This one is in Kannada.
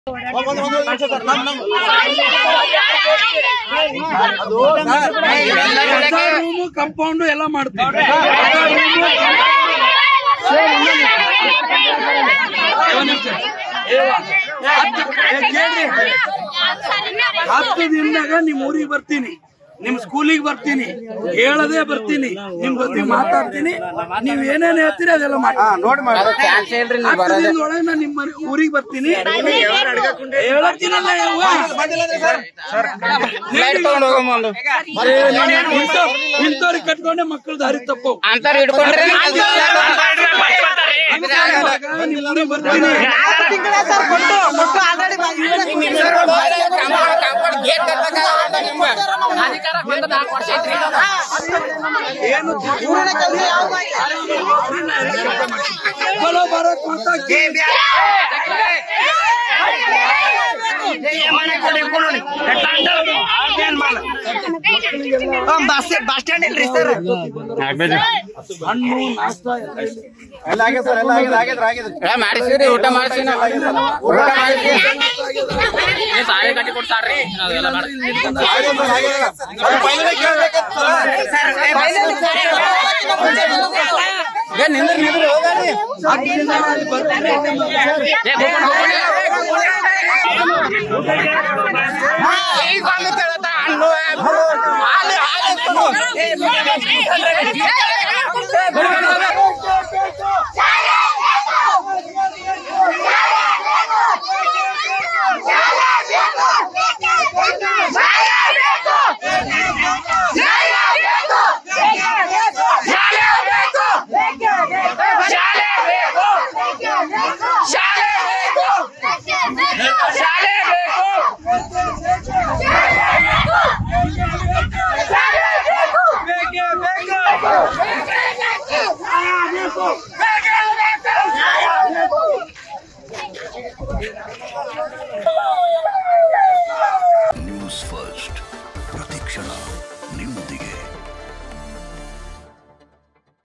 ರೂಮು ಕಂಪೌಂಡ್ ಎಲ್ಲ ಮಾಡ್ತೀವಿ ಹತ್ತು ದಿನದಾಗ ನಿಮ್ ಊರಿಗೆ ಬರ್ತೀನಿ ನಿಮ್ ಸ್ಕೂಲಿಗೆ ಬರ್ತೀನಿ ಹೇಳದೆ ಬರ್ತೀನಿ ನಿಮ್ ಜೊತೆ ಮಾತಾಡ್ತೀನಿ ನೀವ್ ಏನೇನ್ ಹೇಳ್ತೀರಿ ಅದೆಲ್ಲ ಮಾಡಿ ನೋಡಿ ಮಾಡಿ ಹತ್ತು ದಿನದೊಳಗೆ ನಾನು ನಿಮ್ಮ ಮನೆ- ಊರಿಗೆ ಬರ್ತೀನಿ ಹೇಳತ್ತೀನಲ್ಲ ಯವ್ವ. ಇಂಥ- ಇಂಥವ್ರಿಗೆ ಕಟ್ಕೊಂಡೆ ಮಕ್ಕಳ ದಾರಿ ತಪ್ಪು ಅಂತಾರ ಹಿಡ್ಕೊಂಡ್ರೆ ನಿಮ್ ಊರಿಗೆ ಬರ್ತೀನಿ ಅಧಿಕಾರ ಬಂದ ನಾಲ್ಕು ವರ್ಷ ಐತ್ರಿ ಏನು ಚಲೋ ಬರೋ ಕೂತ ಹಣ್ಣು ನಾಷ್ಟ ಎಲ್ಲ ಇಲ್ಲಿ. ಎಲ್ಲ ಆಗ್ಯದ ಸರ್ ಎಲ್ಲ ಆಗ್ಯದ ಆಗ್ಯದ ಆಗ್ಯದ ಎಲ್ಲ ಮಾಡಿಸಿರಿ ಊಟ ಮಾಡಿಸಿ ಊಟ ಮಾಡಿಸಿ ಸಾಲಿ ಕಟ್ಟಿ ಕೊಡ್ತಾರ್ರಿ ಅದೆಲ್ಲ ಮಾಡಿ ಆಗ್ಯದ ಸರ್ ಆಗ್ಯದ ಸರ್, ಫೈನಲ್ ಕೇಳ್ಬೇಕಂತ ಏನ್ ನಿಂದ್ರಿ ನಿಂದ್ರಿ ಹೋಗ್ರಿ ಹತ್ತು ದಿನ ಅಲ್ಲಿ ಬರ್ತೀನಿ ಈಗ ಬಂದು ತಿಳ್ದ ಹಣ್ಣು ಹಾಲು ಹಾಲು ಬೇಕೇ ಬೇಕು